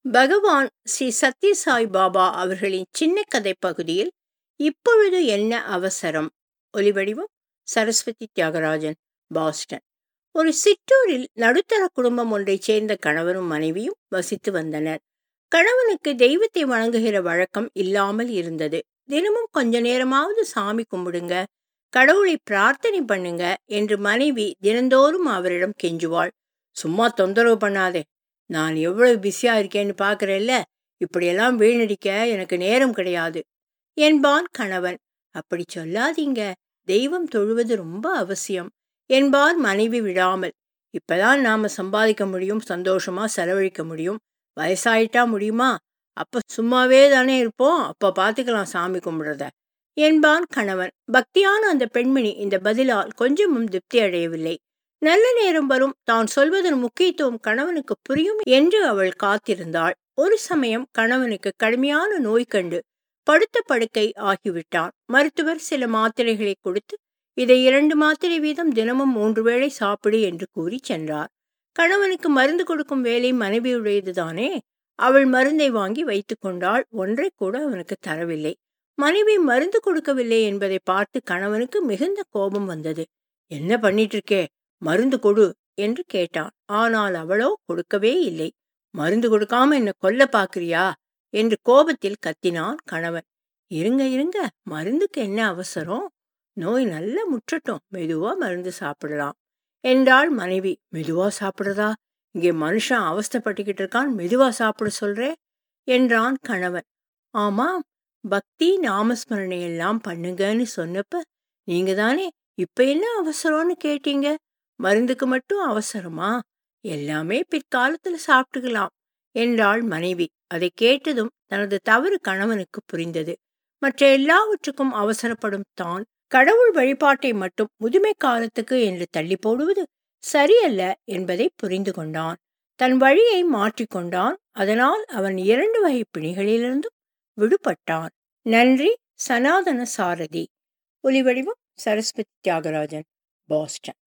பகவான் ஸ்ரீ சத்யசாய் பாபா அவர்களின் சின்ன கதை பகுதியில் இப்பொழுது என்ன அவசரம் ஒலிவடிவம் சரஸ்வதி தியாகராஜன் பாஸ்டன் ஒரு சிற்றூரில் நடுத்தர குடும்பம் ஒன்றைச் சேர்ந்த கணவரும் மனைவியும் வசித்து வந்தனர் கணவனுக்கு தெய்வத்தை வணங்குகிற வழக்கம் இல்லாமல் இருந்தது தினமும் கொஞ்ச நேரமாவது சாமி கும்பிடுங்க கடவுளை பிரார்த்தனை பண்ணுங்க என்று மனைவி தினந்தோறும் அவரிடம் கெஞ்சுவாள் சும்மா தொந்தரவு பண்ணாதே நான் எவ்வளவு பிஸியா இருக்கேன்னு பார்க்கறல்ல இப்படியெல்லாம் வீணடிக்க எனக்கு நேரம் கிடையாது என்பான் கணவன் அப்படி சொல்லாதீங்க தெய்வம் தொழுவது ரொம்ப அவசியம் என்பார் மனைவி விடாமல் இப்பதான் நாம சம்பாதிக்க முடியும் சந்தோஷமா செலவழிக்க முடியும் வயசாயிட்டா முடியுமா அப்ப சும்மாவே தானே இருப்போம் அப்ப பார்த்துக்கலாம் சாமி கும்பிடுறத என்பான் கணவன் பக்தியான அந்த பெண்மணி இந்த பதிலால் கொஞ்சமும் திருப்தி அடையவில்லை நல்ல நேரம் வரும் தான் சொல்வதன் முக்கியத்துவம் கணவனுக்கு புரியும் என்று அவள் காத்திருந்தாள் ஒரு சமயம் கணவனுக்கு கடுமையான நோய் கண்டு படுத்த படுக்கை ஆகிவிட்டான் மருத்துவர் சில மாத்திரைகளை கொடுத்து இதை இரண்டு மாத்திரை வீதம் தினமும் மூன்று வேளை சாப்பிடு என்று கூறி சென்றார் கணவனுக்கு மருந்து கொடுக்கும் வேலை மனைவியுடையதுதானே அவள் மருந்தை வாங்கி வைத்து கொண்டாள் ஒன்றை கூட அவனுக்கு தரவில்லை மனைவி மருந்து கொடுக்கவில்லை என்பதை பார்த்து கணவனுக்கு மிகுந்த கோபம் வந்தது என்ன பண்ணிட்டு இருக்கே மருந்து கொடு என்று கேட்டான் ஆனால் அவளோ கொடுக்கவே இல்லை மருந்து கொடுக்காம என்ன கொல்ல பாக்குறியா என்று கோபத்தில் கத்தினான் கணவன் இருங்க இருங்க மருந்துக்கு என்ன அவசரம் நோய் நல்ல முற்றட்டும் மெதுவா மருந்து சாப்பிடலாம் என்றாள் மனைவி மெதுவா சாப்பிடுறதா இங்கே மனுஷன் அவஸ்தப்பட்டுக்கிட்டு இருக்கான் மெதுவா சாப்பிட சொல்றே என்றான் கணவன் ஆமாம் பக்தி நாமஸ்மரணை எல்லாம் பண்ணுங்கன்னு சொன்னப்ப நீங்க தானே இப்ப என்ன அவசரம்னு கேட்டீங்க மருந்துக்கு மட்டும் அவசரமா எல்லாமே பிற்காலத்துல சாப்பிட்டுக்கலாம் என்றாள் மனைவி அதை கேட்டதும் தனது தவறு கணவனுக்கு புரிந்தது மற்ற எல்லாவற்றுக்கும் அவசரப்படும் தான் கடவுள் வழிபாட்டை மட்டும் முதுமை காலத்துக்கு என்று தள்ளி போடுவது சரியல்ல என்பதை புரிந்து கொண்டான் தன் வழியை மாற்றிக்கொண்டான் அதனால் அவன் இரண்டு வகை பிணிகளிலிருந்தும் விடுபட்டான் நன்றி சனாதன சாரதி ஒலிவடிவம் சரஸ்வதி தியாகராஜன் பாஸ்டன்